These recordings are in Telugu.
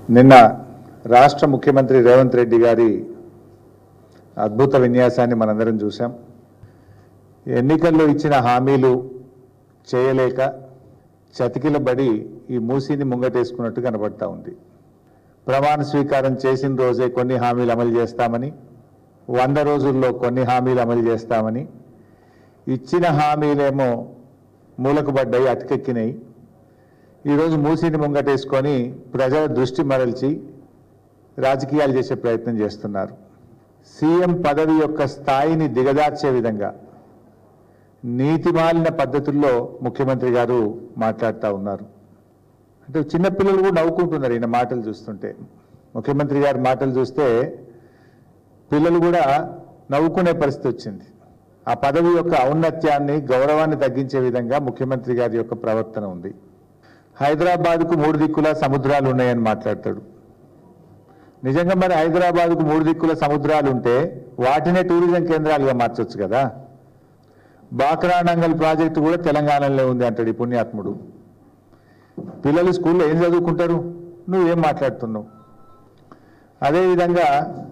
నిన్న రాష్ట్ర ముఖ్యమంత్రి రేవంత్ రెడ్డి గారి అద్భుత విన్యాసాన్ని మనందరం చూసాం ఎన్నికల్లో ఇచ్చిన హామీలు చేయలేక చతికిలబడి ఈ మూసీని ముంగటేసుకున్నట్టు కనబడతా ఉంది ప్రమాణ స్వీకారం చేసిన రోజే కొన్ని హామీలు అమలు చేస్తామని వంద రోజుల్లో కొన్ని హామీలు అమలు చేస్తామని ఇచ్చిన హామీలేమో మూలకు పడ్డాయి అటకెక్కినాయి ఈరోజు మూసీని ముంగటేసుకొని ప్రజల దృష్టి మరల్చి రాజకీయాలు చేసే ప్రయత్నం చేస్తున్నారు సీఎం పదవి యొక్క స్థాయిని దిగజార్చే విధంగా నీతిమాలిన పద్ధతుల్లో ముఖ్యమంత్రి గారు మాట్లాడుతూ ఉన్నారు అంటే చిన్నపిల్లలు కూడా నవ్వుకుంటున్నారు ఈయన మాటలు చూస్తుంటే ముఖ్యమంత్రి గారి మాటలు చూస్తే పిల్లలు కూడా నవ్వుకునే పరిస్థితి వచ్చింది ఆ పదవి యొక్క ఔన్నత్యాన్ని గౌరవాన్ని తగ్గించే విధంగా ముఖ్యమంత్రి గారి యొక్క ప్రవర్తన ఉంది హైదరాబాద్కు మూడు దిక్కుల సముద్రాలు ఉన్నాయని మాట్లాడతాడు నిజంగా మరి హైదరాబాద్కు మూడు దిక్కుల సముద్రాలు ఉంటే వాటినే టూరిజం కేంద్రాలుగా మార్చొచ్చు కదా బాక్రానంగల్ ప్రాజెక్టు కూడా తెలంగాణలో ఉంది అంటాడు ఈ పుణ్యాత్ముడు పిల్లలు స్కూల్లో ఏం చదువుకుంటారు నువ్వేం మాట్లాడుతున్నావు అదేవిధంగా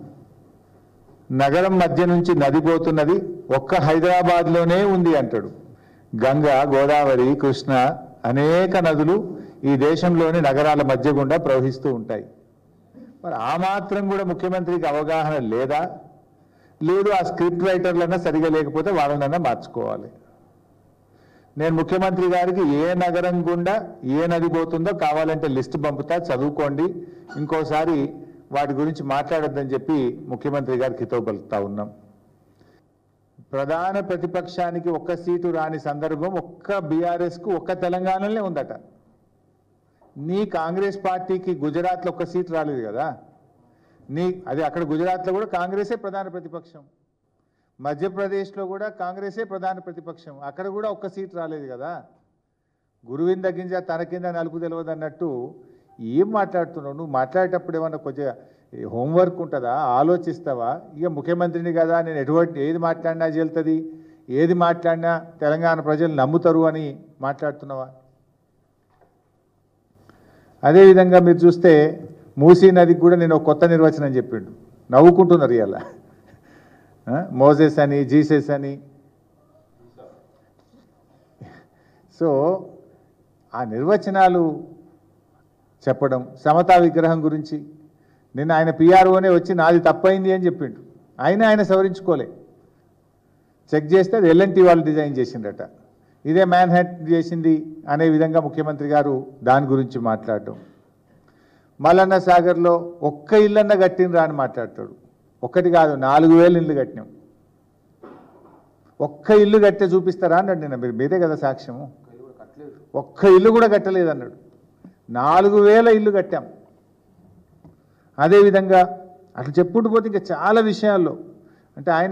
నగరం మధ్య నుంచి నది పోతున్నది ఒక్క హైదరాబాద్లోనే ఉంది అంటాడు గంగ గోదావరి కృష్ణ అనేక నదులు ఈ దేశంలోని నగరాల మధ్య గుండా ప్రవహిస్తూ ఉంటాయి మరి ఆ మాత్రం కూడా ముఖ్యమంత్రికి అవగాహన లేదా లేదు ఆ స్క్రిప్ట్ రైటర్లన్నా సరిగా లేకపోతే వాళ్ళనన్నా మార్చుకోవాలి నేను ముఖ్యమంత్రి గారికి ఏ నగరం గుండా ఏ నది పోతుందో కావాలంటే లిస్ట్ పంపుతా చదువుకోండి ఇంకోసారి వాటి గురించి మాట్లాడొద్దని చెప్పి ముఖ్యమంత్రి గారికి హితవు పలుకుతా ఉన్నాం ప్రధాన ప్రతిపక్షానికి ఒక్క సీటు రాని సందర్భం ఒక్క బీఆర్ఎస్కు ఒక్క తెలంగాణలోనే ఉందట నీ కాంగ్రెస్ పార్టీకి గుజరాత్లో ఒక్క సీటు రాలేదు కదా నీ అది అక్కడ గుజరాత్లో కూడా కాంగ్రెసే ప్రధాన ప్రతిపక్షం మధ్యప్రదేశ్లో కూడా కాంగ్రెసే ప్రధాన ప్రతిపక్షం అక్కడ కూడా ఒక్క సీట్ రాలేదు కదా గురువింద గింజ తన కింద నలుపు తెలియదు అన్నట్టు ఏం మాట్లాడుతున్నావు నువ్వు మాట్లాడేటప్పుడు ఏమన్నా కొంచెం హోంవర్క్ ఉంటుందా ఆలోచిస్తావా ఇక ముఖ్యమంత్రిని కదా నేను ఎటువంటి ఏది మాట్లాడినా చెల్తుంది ఏది మాట్లాడినా తెలంగాణ ప్రజలు నమ్ముతారు అని మాట్లాడుతున్నావా అదేవిధంగా మీరు చూస్తే మూసీ నదికి కూడా నేను ఒక కొత్త నిర్వచనం చెప్పిండు నవ్వుకుంటున్నారు ఇలా మోజెస్ అని జీసెస్ అని సో ఆ నిర్వచనాలు చెప్పడం సమతా విగ్రహం గురించి నిన్న ఆయన పిఆర్ఓనే వచ్చి నాది తప్పైంది అని చెప్పిండు ఆయన ఆయన సవరించుకోలే చెక్ చేస్తే అది ఎల్ఎన్టీ వాళ్ళు డిజైన్ చేసిండట ఇదే మ్యాన్ హ్యాట్ చేసింది అనే విధంగా ముఖ్యమంత్రి గారు దాని గురించి మాట్లాడటం మల్లన్న సాగర్లో ఒక్క ఇల్లన్న కట్టినరా అని మాట్లాడతాడు ఒక్కటి కాదు నాలుగు వేలు ఇల్లు కట్టినాం ఒక్క ఇల్లు కట్టే చూపిస్తారా అన్నాడు నిన్న మీరు మీదే కదా సాక్ష్యము ఒక్క ఇల్లు కూడా కట్టలేదు అన్నాడు నాలుగు వేల ఇల్లు కట్టాం అదేవిధంగా అట్లా చెప్పుకుంటూ పోతే ఇంకా చాలా విషయాల్లో అంటే ఆయన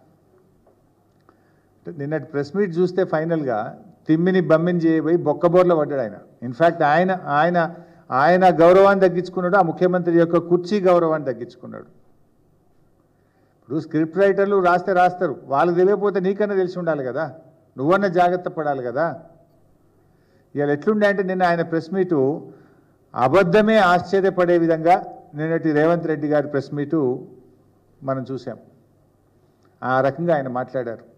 నిన్నటి ప్రెస్ మీట్ చూస్తే ఫైనల్గా తిమ్మిని బమ్మిని చేయబోయి బొక్కబోర్లో పడ్డాడు ఆయన ఇన్ఫ్యాక్ట్ ఆయన ఆయన ఆయన గౌరవాన్ని తగ్గించుకున్నాడు ఆ ముఖ్యమంత్రి యొక్క కుర్చీ గౌరవాన్ని తగ్గించుకున్నాడు ఇప్పుడు స్క్రిప్ట్ రైటర్లు రాస్తే రాస్తారు వాళ్ళకి తెలియకపోతే నీకన్నా తెలిసి ఉండాలి కదా నువ్వన్నా జాగ్రత్త పడాలి కదా ఇవాళ ఎట్లుండే అంటే నిన్న ఆయన ప్రెస్ మీటు అబద్ధమే ఆశ్చర్యపడే విధంగా నిన్నటి రేవంత్ రెడ్డి గారి ప్రెస్ మీటు మనం చూసాం ఆ రకంగా ఆయన మాట్లాడారు